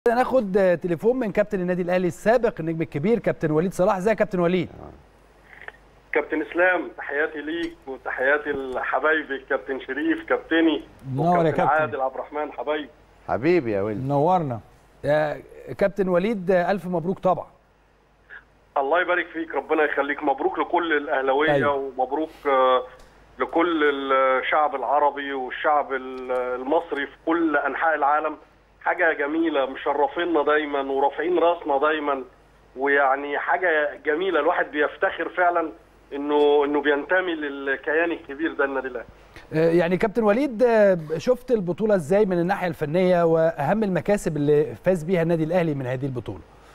ناخد تليفون من كابتن النادي الاهلي السابق النجم الكبير كابتن وليد صلاح ازيك يا كابتن وليد كابتن اسلام تحياتي ليك وتحياتي لحبايبي كابتن شريف كابتني منور يا وكابتن كابتن. عادل عبد الرحمن حبايبي حبيبي يا ولد نورنا يا كابتن وليد الف مبروك طبعا الله يبارك فيك ربنا يخليك مبروك لكل الاهلاويه أيوة. ومبروك آه، لكل الشعب العربي والشعب ال- المصري في كل انحاء العالم حاجه جميله مشرفينا دايما ورافعين راسنا دايما ويعني حاجه جميله الواحد بيفتخر فعلا انه انه بينتمي للكيان الكبير ده النادي الاهلي آه، يعني كابتن وليد آه، شفت البطوله ازاي من الناحيه الفنيه واهم المكاسب اللي فاز بيها النادي الاهلي من هذه البطوله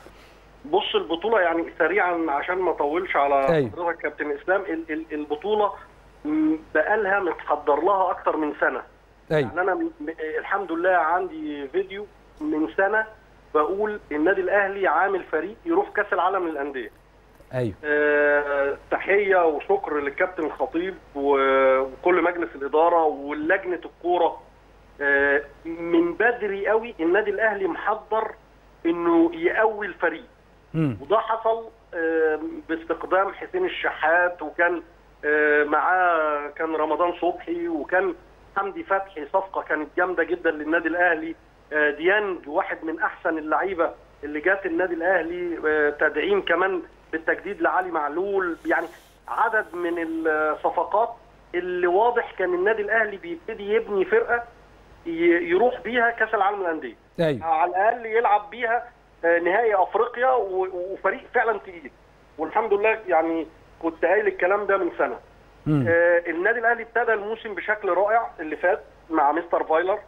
بص البطولة يعني سريعا عشان ما اطولش على أيوة. حضرتك كابتن اسلام ال- ال- البطولة م، بقالها متحضر لها اكتر من سنة ايوه يعني انا م- م- الحمد لله عندي فيديو من سنة بقول النادي الاهلي عامل فريق يروح كاس العالم للانديه ايوه آه، تحيه وشكر للكابتن الخطيب و- وكل مجلس الاداره ولجنه الكوره آه، من بدري قوي النادي الاهلي محضر انه يقوي الفريق امم وده حصل آه، باستقدام حسين الشحات وكان آه، معاه كان رمضان صبحي وكان حمدي فتحي صفقه كانت جامده جدا للنادي الاهلي آه، ديانج واحد من احسن اللعيبه اللي جات النادي الاهلي آه، تدعيم كمان بالتجديد لعلي معلول يعني عدد من الصفقات اللي واضح كان النادي الاهلي بيبتدي يبني فرقه ي- يروح بيها كاس العالم للانديه ايوه على الاقل يلعب بيها آه، نهائي افريقيا و- وفريق فعلا تقيل والحمد لله يعني كنت قايل الكلام ده من سنه امم آه، النادي الاهلي ابتدى الموسم بشكل رائع اللي فات مع مستر فايلر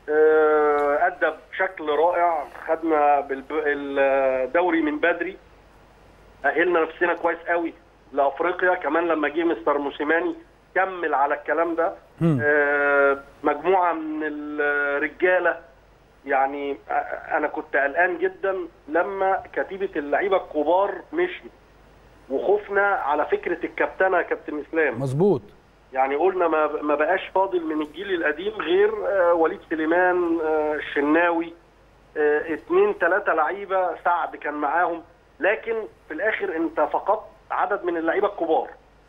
آه، ادى بشكل رائع خدنا بالب- الدوري من بدري اهلنا نفسنا كويس قوي لافريقيا كمان لما جه مستر موسيماني كمل على الكلام ده مم. آه، مجموعه من الرجاله يعني آه، انا كنت قلقان جدا لما كتيبه اللعيبه الكبار مشيت وخفنا على فكره الكابتنه يا كابتن اسلام مظبوط يعني قلنا ما ما بقاش فاضل من الجيل القديم غير آه، وليد سليمان آه، الشناوي آه، اتنين تلاتة لعيبه سعد كان معاهم لكن في الاخر انت فقدت عدد من اللعيبه الكبار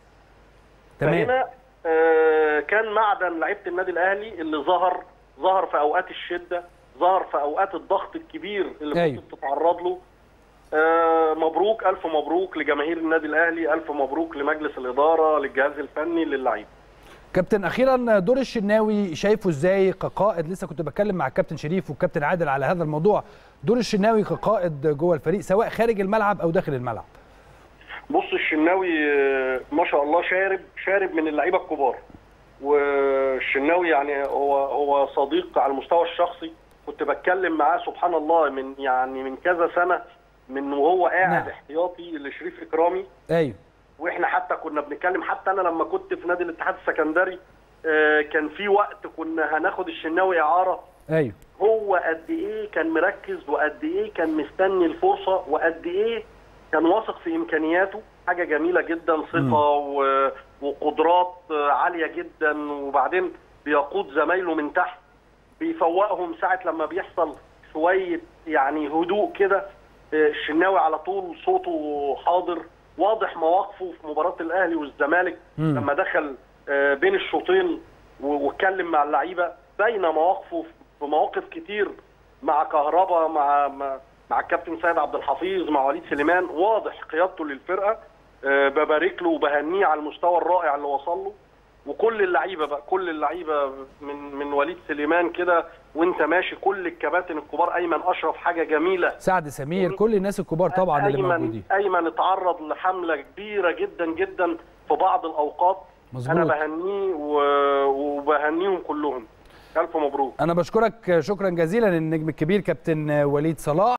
تمام فهنا آه، كان معدن لعيبه النادي الاهلي اللي ظهر ظهر في اوقات الشده ظهر في اوقات الضغط الكبير اللي أيوة. كنت بتتعرض له آه، مبروك الف مبروك لجماهير النادي الاهلي الف مبروك لمجلس الاداره للجهاز الفني للعيبه كابتن اخيرا دور الشناوي شايفه ازاي كقائد لسه كنت بتكلم مع الكابتن شريف والكابتن عادل على هذا الموضوع دور الشناوي كقائد جوه الفريق سواء خارج الملعب او داخل الملعب بص الشناوي آه، ما شاء الله شارب شارب من اللعيبه الكبار والشناوي يعني هو هو صديق على المستوى الشخصي كنت بتكلم معاه سبحان الله من يعني من كذا سنه من وهو قاعد نعم. احتياطي لشريف اكرامي ايوه واحنا حتى كنا بنتكلم حتى انا لما كنت في نادي الاتحاد السكندري آه، كان في وقت كنا هناخد الشناوي اعاره ايوه هو قد ايه كان مركز وقد ايه كان مستني الفرصه وقد ايه كان واثق في امكانياته حاجه جميله جدا ثقه و- وقدرات عاليه جدا وبعدين بيقود زمايله من تحت بيفوقهم ساعه لما بيحصل شويه يعني هدوء كده آه، الشناوي على طول صوته حاضر واضح مواقفه في مباراه الاهلي والزمالك مم. لما دخل آه، بين الشوطين و- واتكلم مع اللعيبه باين مواقفه في مواقف كتير مع كهربا مع مع, مع الكابتن سيد عبد الحفيظ مع وليد سليمان واضح قيادته للفرقه آه، ببارك له وبهنيه على المستوى الرائع اللي وصل له وكل اللعيبه بقى كل اللعيبه من من وليد سليمان كده وانت ماشي كل الكباتن الكبار ايمن اشرف حاجه جميله سعد سمير كل الناس الكبار طبعا اللي ايمن موجودين ايمن اتعرض لحمله كبيره جدا جدا في بعض الاوقات مظبوط. انا بهنيه و- وبهنيهم كلهم الف مبروك انا بشكرك شكرا جزيلا النجم الكبير كابتن وليد صلاح